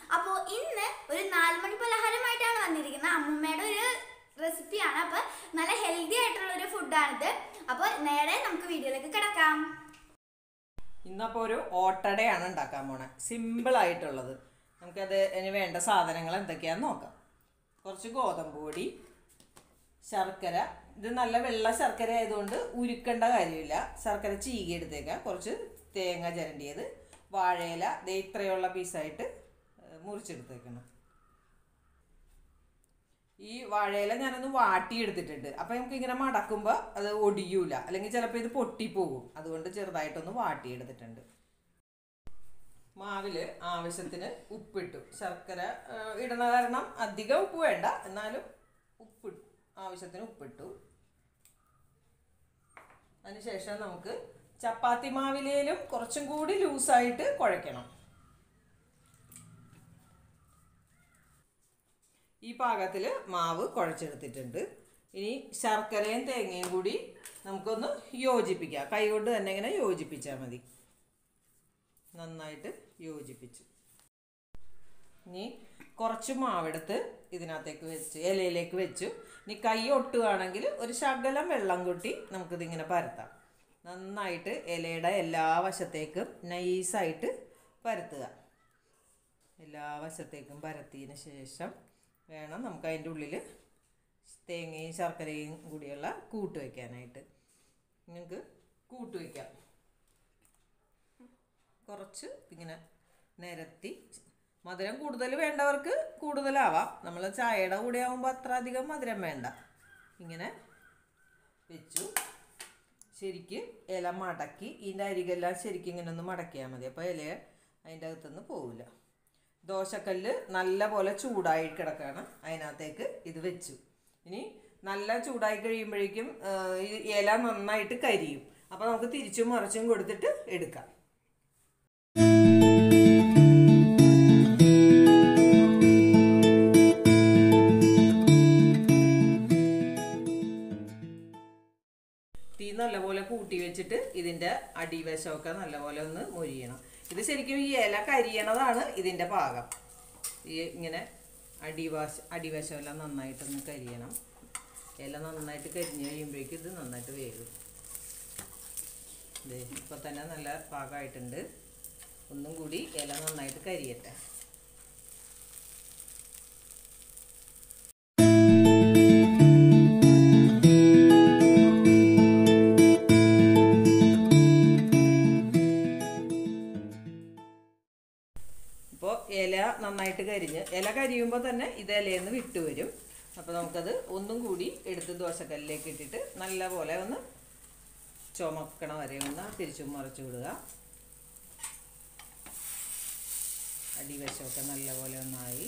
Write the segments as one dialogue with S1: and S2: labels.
S1: അപ്പോൾ ഇന്ന് ഒരു നാല് മണി പലഹാരമായിട്ടാണ് വന്നിരിക്കുന്നത് അമ്മൂമ്മയുടെ ഒരു റെസിപ്പിയാണ് അപ്പോൾ നല്ല ഹെൽത്തി ആയിട്ടുള്ള ഒരു ഫുഡാണിത് അപ്പോൾ നേരെ നമുക്ക് വീഡിയോയിലേക്ക് കിടക്കാം
S2: ഇന്നപ്പോൾ ഒരു ഓട്ടടയാണ് ഉണ്ടാക്കാൻ പോണേ സിമ്പിൾ ആയിട്ടുള്ളത് നമുക്കത് അതിന് വേണ്ട സാധനങ്ങൾ എന്തൊക്കെയാന്ന് നോക്കാം കുറച്ച് ഗോതമ്പ് പൊടി ശർക്കര ഇത് നല്ല വെള്ള ശർക്കര ആയതുകൊണ്ട് ഉരുക്കേണ്ട കാര്യമില്ല ശർക്കര ചീകി എടുത്തേക്കാം കുറച്ച് തേങ്ങ ചിരണ്ടിയത് വാഴയില ദേ ഇത്രയുള്ള പീസായിട്ട് ഏഹ്, മുറിച്ചെടുത്തേക്കണം ഈ വാഴയില ഞാനൊന്ന് വാട്ടിയെടുത്തിട്ടുണ്ട് അപ്പം നമുക്ക് ഇങ്ങനെ മടക്കുമ്പോൾ അത് ഒടിയൂല അല്ലെങ്കിൽ ചിലപ്പോൾ ഇത് പൊട്ടിപ്പോകും അതുകൊണ്ട് ചെറുതായിട്ടൊന്ന് വാട്ടിയെടുത്തിട്ടുണ്ട് മാവിൽ ആവശ്യത്തിന് ഉപ്പിട്ടു ശർക്കര ആ, ഇടണ കാരണം അധികം ഉപ്പ് വേണ്ട എന്നാലും ഉപ്പ് ആവശ്യത്തിന് ഉപ്പിട്ടു അതിനുശേഷം നമുക്ക് ചപ്പാത്തി മാവിലേലും കുറച്ചും കൂടി ലൂസായിട്ട് കുഴയ്ക്കണം ഈ പാകത്തിൽ മാവ് കുഴച്ചെടുത്തിട്ടുണ്ട് ഇനി ശർക്കരയും തേങ്ങയും കൂടി നമുക്കൊന്ന് യോജിപ്പിക്കാം കൈ കൊണ്ട് തന്നെ ഇങ്ങനെ യോജിപ്പിച്ചാൽ മതി നന്നായിട്ട് യോജിപ്പിച്ചു ഇനി കുറച്ച് മാവെടുത്ത് ഇതിനകത്തേക്ക് വെച്ച് ഇലയിലേക്ക് വെച്ചു ഇനി കൈ ഒട്ടുകയാണെങ്കിൽ ഒരു ശകലം വെള്ളം കൂട്ടി നമുക്കിതിങ്ങനെ പരത്താം നന്നായിട്ട് ഇലയുടെ എല്ലാ വശത്തേക്കും നൈസായിട്ട് പരത്തുക എല്ലാ വശത്തേക്കും പരത്തിയതിന് ശേഷം വേണം നമുക്ക് അതിൻ്റെ ഉള്ളിൽ തേങ്ങയും ശർക്കരയും കൂടിയുള്ള കൂട്ട് വയ്ക്കാനായിട്ട് നിങ്ങൾക്ക് കൂട്ട് വയ്ക്കാം കുറച്ച് ഇങ്ങനെ നിരത്തി മധുരം കൂടുതൽ വേണ്ടവർക്ക് കൂടുതലാവാം നമ്മൾ ചായയുടെ കൂടെ ആകുമ്പോൾ അത്ര അധികം മധുരം വേണ്ട ഇങ്ങനെ വെച്ചു ശരിക്ക് ഇല മടക്കി ഇതിൻ്റെ അരികെല്ലാം ശരിക്കും ഇങ്ങനെ ഒന്ന് മടക്കിയാൽ മതി അപ്പോൾ ഇല അതിൻ്റെ അകത്തുനിന്ന് പോവില്ല ദോശക്കല്ല് നല്ല പോലെ ചൂടായി കിടക്കുകയാണ് അതിനകത്തേക്ക് ഇത് വെച്ചു ഇനി നല്ല ചൂടായി കഴിയുമ്പോഴേക്കും ആ, ഈ ഇല നന്നായിട്ട് കരിയും അപ്പോൾ നമുക്ക് തിരിച്ചും മറിച്ചും കൊടുത്തിട്ട് എടുക്കാം തീ നല്ലപോലെ കൂട്ടി വെച്ചിട്ട് ഇതിൻ്റെ അടിവശമൊക്കെ നല്ലപോലെ ഒന്ന് മൊരിയണം ഇത് ശരിക്കും ഈ ഇല കരിയണതാണ് ഇതിൻ്റെ പാകം ഈ ഇങ്ങനെ അടിവശ അടിവശമെല്ലാം നന്നായിട്ടൊന്ന് കരിയണം ഇല നന്നായിട്ട് കരിഞ്ഞ് കഴിയുമ്പോഴേക്കും ഇത് നന്നായിട്ട് വേകും ഇത് ഇപ്പോൾ തന്നെ നല്ല പാകമായിട്ടുണ്ട് ഒന്നും കൂടി ഇല നന്നായിട്ട് കരിയട്ടെ ഇപ്പോൾ ഇല നന്നായിട്ട് കരിഞ്ഞ് ഇല കരിയുമ്പോൾ തന്നെ ഇത് ഇലയിൽ നിന്ന് വിട്ട് വരും അപ്പോൾ നമുക്കത് ഒന്നും കൂടി എടുത്ത് ദോശക്കല്ലിലേക്ക് ഇട്ടിട്ട് നല്ല പോലെ ഒന്ന് ചുമക്കണ വരെ ഒന്ന് തിരിച്ചും മറിച്ചു വിടുക അടിവശമൊക്കെ നല്ലപോലെ ഒന്നായി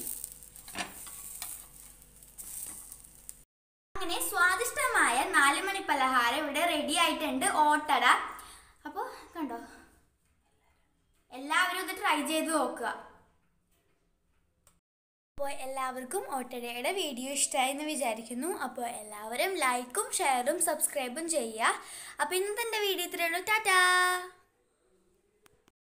S1: അങ്ങനെ സ്വാദിഷ്ടമായ നാല് മണി പലഹാരം ഇവിടെ റെഡി ആയിട്ടുണ്ട് ഓട്ടട അപ്പോൾ കണ്ടോ എല്ലാവരും ഇത് ട്രൈ ചെയ്ത് നോക്കുക അപ്പോൾ എല്ലാവർക്കും ഓട്ടടയുടെ വീഡിയോ ഇഷ്ടമായി എന്ന് വിചാരിക്കുന്നു അപ്പോൾ എല്ലാവരും ലൈക്കും ഷെയറും സബ്സ്ക്രൈബും ചെയ്യുക അപ്പോൾ ഇന്നത്തെ എൻ്റെ വീഡിയോ ഇത്രയേ ഉള്ളൂ ടാറ്റാ